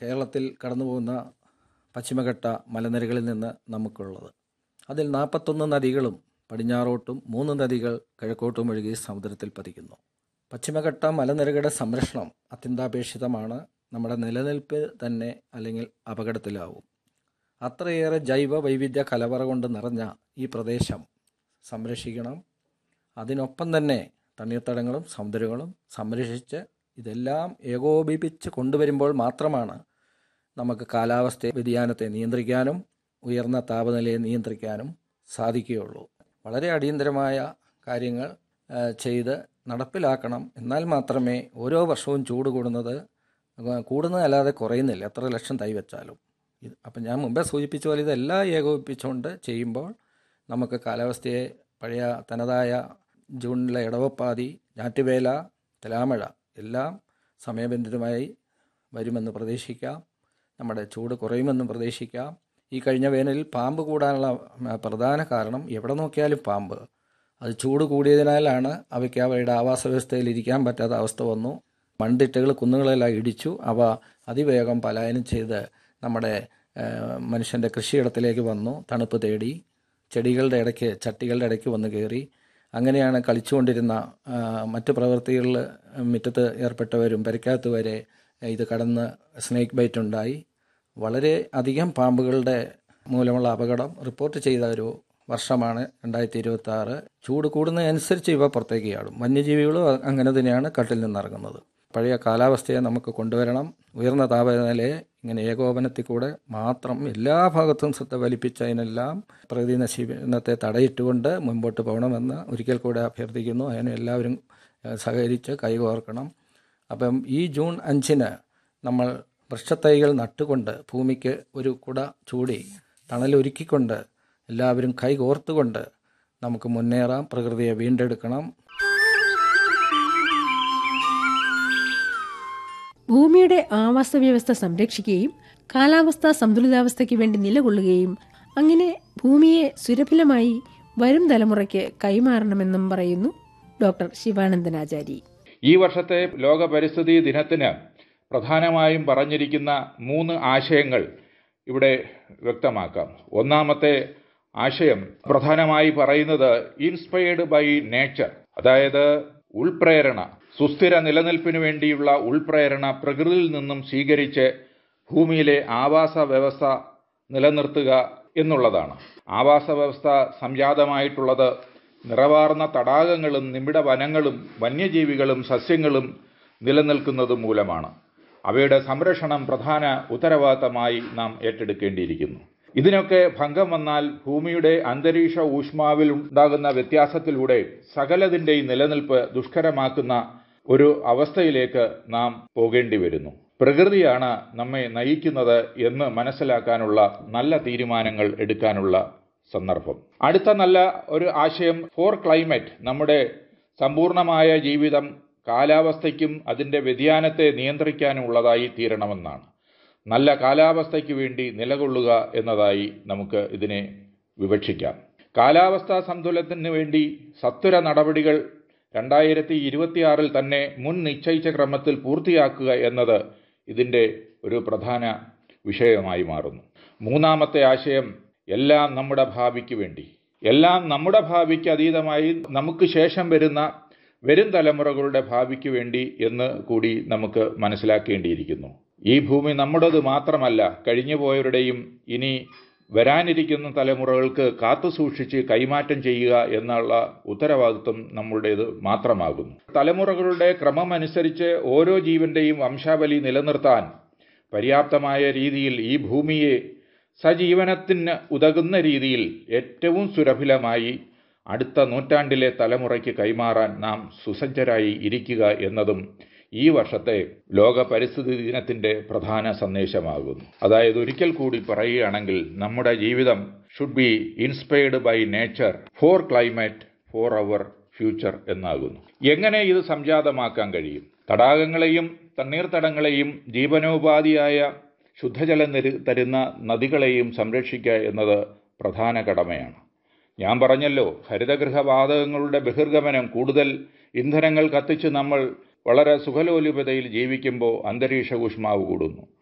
കേരളത്തിൽ കടന്നു പോകുന്ന പശ്ചിമഘട്ട മലനിരകളിൽ നിന്ന് നമുക്കുള്ളത് അതിൽ നാൽപ്പത്തൊന്ന് നദികളും പടിഞ്ഞാറോട്ടും മൂന്ന് നദികൾ കിഴക്കോട്ടും ഒഴുകി സമുദ്രത്തിൽ പതിക്കുന്നു പശ്ചിമഘട്ട മലനിരകളുടെ സംരക്ഷണം അത്യന്താപേക്ഷിതമാണ് നമ്മുടെ നിലനിൽപ്പ് തന്നെ അല്ലെങ്കിൽ അപകടത്തിലാവും അത്രയേറെ ജൈവ വൈവിധ്യ കലവറ കൊണ്ട് നിറഞ്ഞ ഈ പ്രദേശം സംരക്ഷിക്കണം അതിനൊപ്പം തന്നെ തണ്ണീർത്തടങ്ങളും സമുദ്രങ്ങളും സംരക്ഷിച്ച് ഇതെല്ലാം ഏകോപിപ്പിച്ച് കൊണ്ടുവരുമ്പോൾ മാത്രമാണ് നമുക്ക് കാലാവസ്ഥ വ്യതിയാനത്തെ നിയന്ത്രിക്കാനും ഉയർന്ന താപനിലയെ നിയന്ത്രിക്കാനും സാധിക്കുകയുള്ളൂ വളരെ അടിയന്തരമായ കാര്യങ്ങൾ ആ, ചെയ്ത് നടപ്പിലാക്കണം എന്നാൽ മാത്രമേ ഓരോ വർഷവും ചൂട് കൂടുന്നത് കൂടുന്നതല്ലാതെ കുറയുന്നില്ല എത്ര ലക്ഷം തൈ വെച്ചാലും ഇത് അപ്പം ഞാൻ മുമ്പേ സൂചിപ്പിച്ച പോലെ ഇതെല്ലാം ഏകോപിപ്പിച്ചുകൊണ്ട് ചെയ്യുമ്പോൾ നമുക്ക് കാലാവസ്ഥയെ പഴയ തനതായ ജൂണിലെ ഇടവപ്പാതി ഞാറ്റുവേല തുലാമഴ എല്ലാം സമയബന്ധിതമായി വരുമെന്ന് പ്രതീക്ഷിക്കാം നമ്മുടെ ചൂട് കുറയുമെന്നും പ്രതീക്ഷിക്കാം ഈ കഴിഞ്ഞ വേനലിൽ പാമ്പ് കൂടാനുള്ള ഉം, പ്രധാന കാരണം എവിടെ നോക്കിയാലും പാമ്പ് അത് ചൂട് കൂടിയതിനാലാണ് അവയ്ക്ക് അവയുടെ ആവാസ വ്യവസ്ഥയിൽ ഇരിക്കാൻ പറ്റാത്ത അവസ്ഥ വന്നു മൺതിട്ടകൾ കുന്നുകളെല്ലാം ഇടിച്ചു അവ അതിവേഗം പലായനം ചെയ്ത് നമ്മുടെ ഏഹ്, മനുഷ്യൻ്റെ കൃഷിയിടത്തിലേക്ക് വന്നു തണുപ്പ് തേടി ചെടികളുടെ ഇടയ്ക്ക് ചട്ടികളുടെ ഇടയ്ക്ക് വന്ന് കയറി അങ്ങനെയാണ് കളിച്ചുകൊണ്ടിരുന്ന ആ, മറ്റ് പ്രവൃത്തികളിൽ മുറ്റത്ത് ഏർപ്പെട്ടവരും പെരക്കകത്ത് വരെ ഇത് കടന്ന് സ്നേക്ക് ബൈറ്റ് ഉണ്ടായി വളരെ അധികം പാമ്പുകളുടെ മൂലമുള്ള അപകടം റിപ്പോർട്ട് ചെയ്ത ഒരു വർഷമാണ് രണ്ടായിരത്തി ഇരുപത്തി ആറ് ചൂട് കൂടുന്നതനുസരിച്ച് ഇവ പുറത്തേക്ക് ചാടും വന്യജീവികളും അ- അങ്ങനെ തന്നെയാണ് കാട്ടിൽ നിന്നിറങ്ങുന്നത് പഴയ കാലാവസ്ഥയെ നമുക്ക് കൊണ്ടുവരണം ഉയർന്ന താപനിലയെ ഇങ്ങനെ ഏകോപനത്തിൽ കൂടെ മാത്രം എല്ലാ ഭാഗത്തും ശ്രദ്ധ വലിപ്പിച്ച് അതിനെല്ലാം പ്രകൃതി നശീകരണത്തെ തടയിട്ടുകൊണ്ട് മുമ്പോട്ട് പോകണമെന്ന് ഒരിക്കൽ കൂടെ അഭ്യർത്ഥിക്കുന്നു അതിന് എല്ലാവരും ഏഹ്, സഹകരിച്ച് കൈകോർക്കണം അപ്പം ഈ ജൂൺ അഞ്ചിന് നമ്മൾ വൃക്ഷത്തൈകൾ നട്ടുകൊണ്ട് ഭൂമിക്ക് ഒരു കുട ചൂടി തണലൊരുക്കിക്കൊണ്ട് എല്ലാവരും കൈകോർത്തുകൊണ്ട് നമുക്ക് മുന്നേറാം പ്രകൃതിയെ വീണ്ടെടുക്കണം ഭൂമിയുടെ ആവാസ വ്യവസ്ഥ സംരക്ഷിക്കുകയും കാലാവസ്ഥാ സന്തുലിതാവസ്ഥയ്ക്ക് വേണ്ടി നിലകൊള്ളുകയും അങ്ങനെ ഭൂമിയെ സുരഭിലമായി വരും തലമുറയ്ക്ക് കൈമാറണമെന്നും പറയുന്നു ഡോക്ടർ ശിവാനന്ദനാചാരി ഈ വർഷത്തെ ലോക പരിസ്ഥിതി ദിനത്തിന് പ്രധാനമായും പറഞ്ഞിരിക്കുന്ന മൂന്ന് ആശയങ്ങൾ ഇവിടെ വ്യക്തമാക്കാം ഒന്നാമത്തെ ആശയം പ്രധാനമായി പറയുന്നത് ഇൻസ്പയർഡ് ബൈ നേച്ചർ അതായത് ഉൾപ്രേരണ സുസ്ഥിര നിലനിൽപ്പിന് വേണ്ടിയുള്ള ഉൾപ്രേരണ പ്രകൃതിയിൽ നിന്നും സ്വീകരിച്ച് ഭൂമിയിലെ ആവാസ വ്യവസ്ഥ നിലനിർത്തുക എന്നുള്ളതാണ് ആവാസ വ്യവസ്ഥ സംജാതമായിട്ടുള്ളത് നിറവാർന്ന തടാകങ്ങളും നിബിഡ വനങ്ങളും വന്യജീവികളും സസ്യങ്ങളും നിലനിൽക്കുന്നത് മൂലമാണ് അവയുടെ സംരക്ഷണം പ്രധാന ഉത്തരവാദിത്തമായി നാം ഏറ്റെടുക്കേണ്ടിയിരിക്കുന്നു ഇതിനൊക്കെ ഭംഗം വന്നാൽ ഭൂമിയുടെ അന്തരീക്ഷ ഊഷ്മാവിൽ ഉണ്ടാകുന്ന വ്യത്യാസത്തിലൂടെ സകലതിൻ്റെയും നിലനിൽപ്പ് ദുഷ്കരമാക്കുന്ന ഒരു അവസ്ഥയിലേക്ക് നാം പോകേണ്ടി വരുന്നു പ്രകൃതിയാണ് നമ്മെ നയിക്കുന്നത് എന്ന് മനസ്സിലാക്കാനുള്ള നല്ല തീരുമാനങ്ങൾ എടുക്കാനുള്ള സന്ദർഭം അടുത്ത നല്ല ഒരു ആശയം ഫോർ ക്ലൈമറ്റ് നമ്മുടെ സമ്പൂർണമായ ജീവിതം കാലാവസ്ഥയ്ക്കും അതിൻ്റെ വ്യതിയാനത്തെ നിയന്ത്രിക്കാനുള്ളതായി തീരണമെന്നാണ് നല്ല കാലാവസ്ഥയ്ക്ക് വേണ്ടി നിലകൊള്ളുക എന്നതായി നമുക്ക് ഇതിനെ വിവക്ഷിക്കാം കാലാവസ്ഥാ സന്തുലനത്തിന് വേണ്ടി സത്വര നടപടികൾ രണ്ടായിരത്തി ഇരുപത്തിയാറിൽ തന്നെ മുൻ നിശ്ചയിച്ച ക്രമത്തിൽ പൂർത്തിയാക്കുക എന്നത് ഇതിൻ്റെ ഒരു പ്രധാന വിഷയമായി മാറുന്നു മൂന്നാമത്തെ ആശയം എല്ലാം നമ്മുടെ ഭാവിക്ക് വേണ്ടി എല്ലാം നമ്മുടെ ഭാവിക്ക് അതീതമായി നമുക്ക് ശേഷം വരുന്ന വരും തലമുറകളുടെ ഭാവിക്ക് വേണ്ടി എന്ന് കൂടി നമുക്ക് മനസ്സിലാക്കേണ്ടിയിരിക്കുന്നു ഈ ഭൂമി നമ്മുടേത് മാത്രമല്ല കഴിഞ്ഞുപോയവരുടെയും ഇനി വരാനിരിക്കുന്ന തലമുറകൾക്ക് കാത്തു സൂക്ഷിച്ച് കൈമാറ്റം ചെയ്യുക എന്നുള്ള ഉത്തരവാദിത്വം നമ്മളുടേത് മാത്രമാകുന്നു തലമുറകളുടെ ക്രമമനുസരിച്ച് ഓരോ ജീവന്റെയും വംശാവലി നിലനിർത്താൻ പര്യാപ്തമായ രീതിയിൽ ഈ ഭൂമിയെ സജീവനത്തിന് ഉതകുന്ന രീതിയിൽ ഏറ്റവും സുരഭിലമായി അടുത്ത നൂറ്റാണ്ടിലെ തലമുറയ്ക്ക് കൈമാറാൻ നാം സുസജ്ജരായി ഇരിക്കുക എന്നതും ഈ വർഷത്തെ ലോക പരിസ്ഥിതി ദിനത്തിന്റെ പ്രധാന സന്ദേശമാകുന്നു അതായത് ഒരിക്കൽ കൂടി പറയുകയാണെങ്കിൽ നമ്മുടെ ജീവിതം should be inspired by nature for climate for our future എന്നാകുന്നു എങ്ങനെ ഇത് സംജാതമാക്കാൻ കഴിയും തടാകങ്ങളെയും തണ്ണീർത്തടങ്ങളെയും ജീവനോപാധിയായ ശുദ്ധജലം തരു- തരുന്ന നദികളെയും സംരക്ഷിക്കുക എന്നത് പ്രധാന കടമയാണ് ഞാൻ പറഞ്ഞല്ലോ ഹരിതഗൃഹവാതകങ്ങളുടെ ബഹിർഗമനം കൂടുതൽ ഇന്ധനങ്ങൾ കത്തിച്ച് നമ്മൾ വളരെ സുഖലോലുപതയിൽ ജീവിക്കുമ്പോൾ അന്തരീക്ഷ ഊഷ്മാവ് കൂടുന്നു